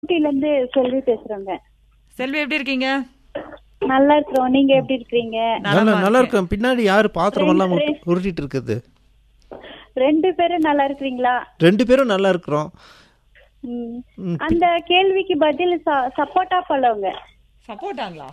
ஊட்டில இருந்து செல்வி பேசுறோங்க செல்வி எப்படி இருக்கீங்க நல்லா இருக்கிறோம் நீங்க எப்படி இருக்கிறீங்க நல்லா நல்லா இருக்கும் பின்னாடி யாரு பாத்திரம் எல்லாம் உருட்டி- உருட்டிட்டு இருக்குது ரெண்டு பேரும் நல்லா இருக்கிறீங்களா ரெண்டு பேரும் நல்லா இருக்கிறோம் ம். அந்த கேள்விக்கு பதில் ச- சப்போட்டா பழங்க சப்போர்ட்டாங்களா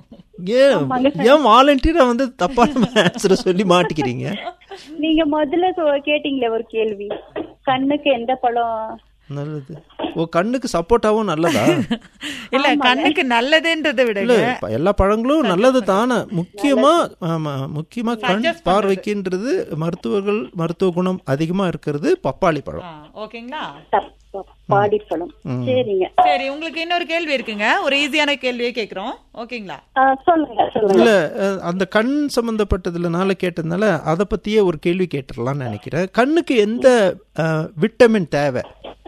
ஏன் ஏன் வாலண்டியரா வந்து தப்பான ஆன்சரை சொல்லி மாட்டிக்கிறீங்க நீங்க முதல்ல சொ- கேட்டீங்களே ஒரு கேள்வி கண்ணுக்கு எந்த பழம் நல்லது ஓ கண்ணுக்கு சப்போர்ட்டாவும் நல்லதா இல்ல கண்ணுக்கு நல்லதுன்றதை இல்ல விட இப்ப எல்லா பழங்களும் நல்லது தானே முக்கியமா ஆமா முக்கியமா கண் பார்வைக்குன்றது மருத்துவர்கள் மருத்துவ குணம் அதிகமா இருக்கிறது பப்பாளி பழம் ஆ, ஓகேங்களா தப்பு பாடி பழம் சரிங்க சரி உங்களுக்கு இன்னொரு கேள்வி இருக்குங்க ஒரு ஈஸியான கேள்வியே கேக்குறோம் ஓகேங்களா ஆ, சொல்லுங்க சொல்லுங்க இல்ல அஹ், அந்த கண் சம்பந்தப்பட்டதுலனால கேட்டதுனால அதை பத்தியே ஒரு கேள்வி கேட்டுடலாம்னு நினைக்கிறேன் கண்ணுக்கு எந்த அஹ், விட்டமின் தேவை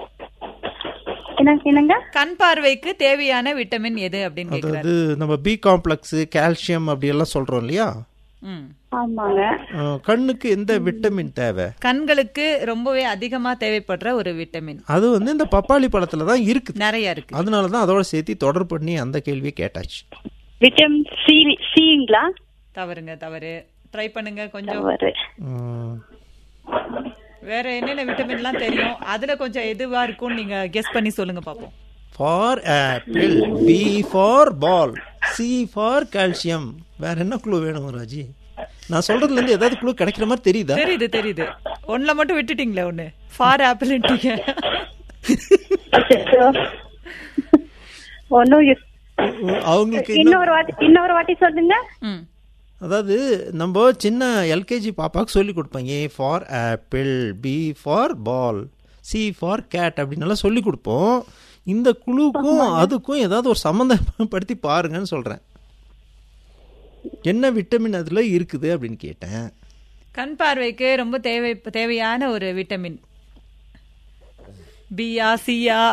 என்ன என்னங்க கண் பார்வைக்கு தேவையான விட்டமின் எது அப்படின்னு கேக்குறாரு அதாவது நம்ம பி காம்ப்ளெக்ஸ் கால்சியம் அப்படி எல்லாம் சொல்றோம் இல்லையா ம். ஆமாங்க அஹ், கண்ணுக்கு எந்த விட்டமின் தேவை கண்களுக்கு ரொம்பவே அதிகமா தேவைப்படுற ஒரு விட்டமின் அது வந்து இந்த பப்பாளி பழத்துல தான் இருக்குது நிறைய இருக்கு அதனால தான் அதோட சேர்த்து தொடர் பண்ணி அந்த கேள்வியை கேட்டாச்சு விட்டமின் சி சிங்களா தவறுங்க தவறு ட்ரை பண்ணுங்க கொஞ்சம் தவறு உம், வேற என்னென்ன விட்டமின்லாம் தெரியும் அதுல கொஞ்சம் எதுவா இருக்கும் நீங்க கெஸ் பண்ணி சொல்லுங்க பாப்போம் for apple B for ball C for calcium வேற என்ன குழு வேணும் ராஜி நான் சொல்றதுல இருந்து ஏதாவது குழு கிடைக்கிற மாதிரி தெரியுதா தெரியுது தெரியுது ஒண்ணுல மட்டும் விட்டுட்டீங்களே ஒண்ணு ஃபார் ஆப்பிள்ன்றீங்க அச்சச்சோ. ஒண்ணும் யூஸ்- அவங்களுக்கு இன்னும் இன்னொரு வாட்டி இன்னொரு வாட்டி சொல்லுங்க ம் அதாவது நம்ம சின்ன எல்கேஜி பாப்பாக்கு சொல்லி கொடுப்போம் A for apple B for ball C for cat அப்படின்னு எல்லாம் சொல்லி கொடுப்போம் இந்த குழுவுக்கும் அதுக்கும் ஏதாவது ஒரு சம்மந்தப்படுத்தி பாருங்கன்னு சொல்றேன் என்ன விட்டமின் அதுல இருக்குது அப்படின்னு கேட்டேன் கண் பார்வைக்கு ரொம்ப தேவை தேவையான ஒரு விட்டமின் பியா சியா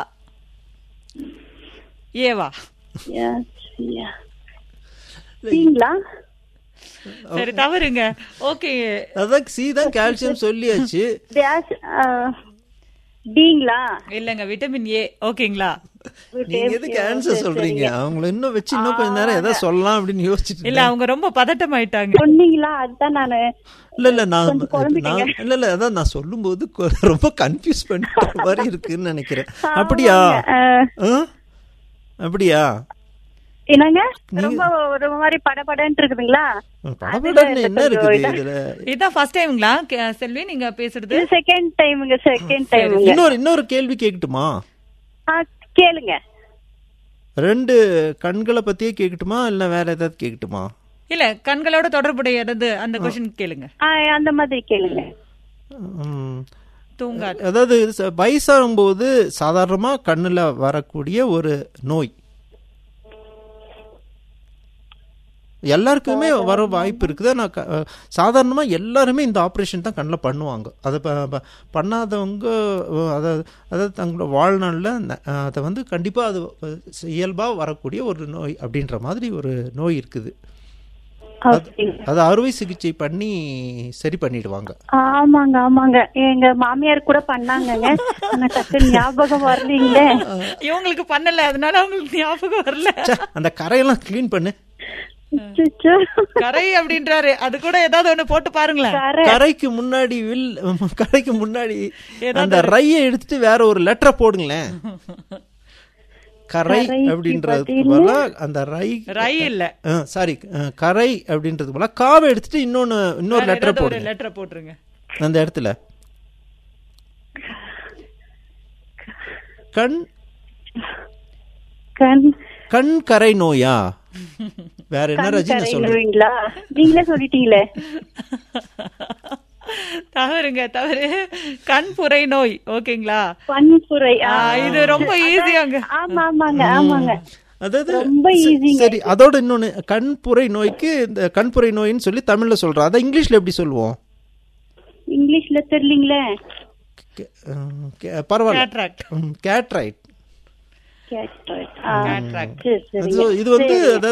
ஏவா Yes, yeah. சிங்களா சரி தவறுங்க ஓகே அதான் சி தான் கால்சியம் சொல்லியாச்சு டேஷ் டீங்களா இல்லங்க விட்டமின் ஏ ஓகேங்களா நீங்க எதுக்கு ஆன்சர் சொல்றீங்க அவங்கள இன்னும் வச்சு இன்னும் கொஞ்ச நேரம் ஏதாவது சொல்லலாம் அப்படின்னு யோசிச்சுட்டு இல்ல அவங்க ரொம்ப பதட்டம் ஆயிட்டாங்க சொன்னீங்களா அதுதான் நானு இல்ல இல்ல நான் கொஞ்சம் குழம்பிட்டீங்க. நான்- இல்ல இல்ல அதான் நான் சொல்லும்போது கொ- ரொம்ப கன்ஃபியூஸ் பண்ணிட்ட மாதிரி இருக்குன்னு நினைக்கிறேன் அப்படியா அஹ், ஆ? அப்படியா என்னங்க ரொம்ப ஒரு மாதிரி படபடன்னு இருக்குதுங்களா படபடன்னு என்ன இருக்குது இதுல இதுதான் ஃபர்ஸ்ட் டைம்ங்களா கே- செல்வி நீங்க பேசுறது இது செகண்ட் டைமுங்க செகண்ட் டைமுங்க இன்னொரு இன்னொரு கேள்வி கேட்கட்டுமா கேளுங்க ரெண்டு கண்களை பத்தியே கேட்கட்டுமா இல்ல வேற ஏதாவது கேட்கட்டுமா இல்ல கண்களோட தொடர்புடையது அந்த கொஸ்டின் கேளுங்க ஆ, அந்த மாதிரி கேளுங்க ம். தூங்காது அதாவது ச- வயசாகும்போது சாதாரணமா கண்ணுல வரக்கூடிய ஒரு நோய் எல்லாருக்குமே வர வாய்ப்பு இருக்குது நான் சாதாரணமா எல்லாருமே இந்த ஆப்ரேஷன் தான் கண்ணில் பண்ணுவாங்க அதை ப- ப- பண்ணாதவங்க அஹ், அதாவது அதாவது தங்களோட வாழ்நாளில் அதை வந்து கண்டிப்பா அது இயல்பா வரக்கூடிய ஒரு நோய் அப்படின்ற மாதிரி ஒரு நோய் இருக்குது அப்படிங்க. அதை அறுவை சிகிச்சை பண்ணி சரி பண்ணிடுவாங்க ஆமாங்க ஆமாங்க எங்க மாமியார் கூட பண்ணாங்கங்க ஆனா டக்கு ஞாபகம் வரலீங்களே இவங்களுக்கு பண்ணல அதனால அவங்களுக்கு ஞாபகம் வரல ச்சே, அந்த கரையெல்லாம் க்ளீன் பண்ணு அச்சச்சோ. கரை அப்படின்றாரு அது கூட ஏதாவது ஒண்ணு போட்டு பாருங்களேன் கரை. கரைக்கு முன்னாடி வில் கரைக்கு முன்னாடி அந்த ரையை எடுத்துட்டு வேற ஒரு லெட்டரை போடுங்களேன் கரை கரைக்கு அப்படின்றதுக்கு பதிலு? பதிலா அந்த ரை ரை இல்ல சாரி கரை அப்படின்றதுக்கு பதிலா காவை எடுத்துட்டு இன்னொன்னு இன்னொரு வேற லெட்டரை ஏதாவது ஒரு போடுங்க லெட்டரை போட்டுருங்க அந்த இடத்துல கண் கண் கண் கரை நோயா வேற என்ன ரஜி நான் சொல்றேன் கரைங்களா நீங்களே சொல்லிட்டீங்களே தவறுங்க தவறு கண் புரை நோய் ஓகேங்களா பண்புரை ஆ, இது ரொம்ப ஈஸியாங்க ஆமா ஆமாங்க ஆமாங்க அதாவது ரொம்ப ச- ஈஸிங்க சரி அதோட இன்னொன்னு கண்புரை நோய்க்கு இந்த கண்புரை நோயின்னு சொல்லி தமிழ்ல சொல்றோம் அதை இங்கிலீஷ்ல எப்படி சொல்லுவோம் இங்கிலீஷ்ல தெரியலீங்களே கே- அஹ் கே- பரவாயில்ல கேட்ராக்ட் கேட்ரைட் கேட்ராய்ட். ஆ, கேட்ராக்ட் சரி சரிங்க இது வந்து அதாவது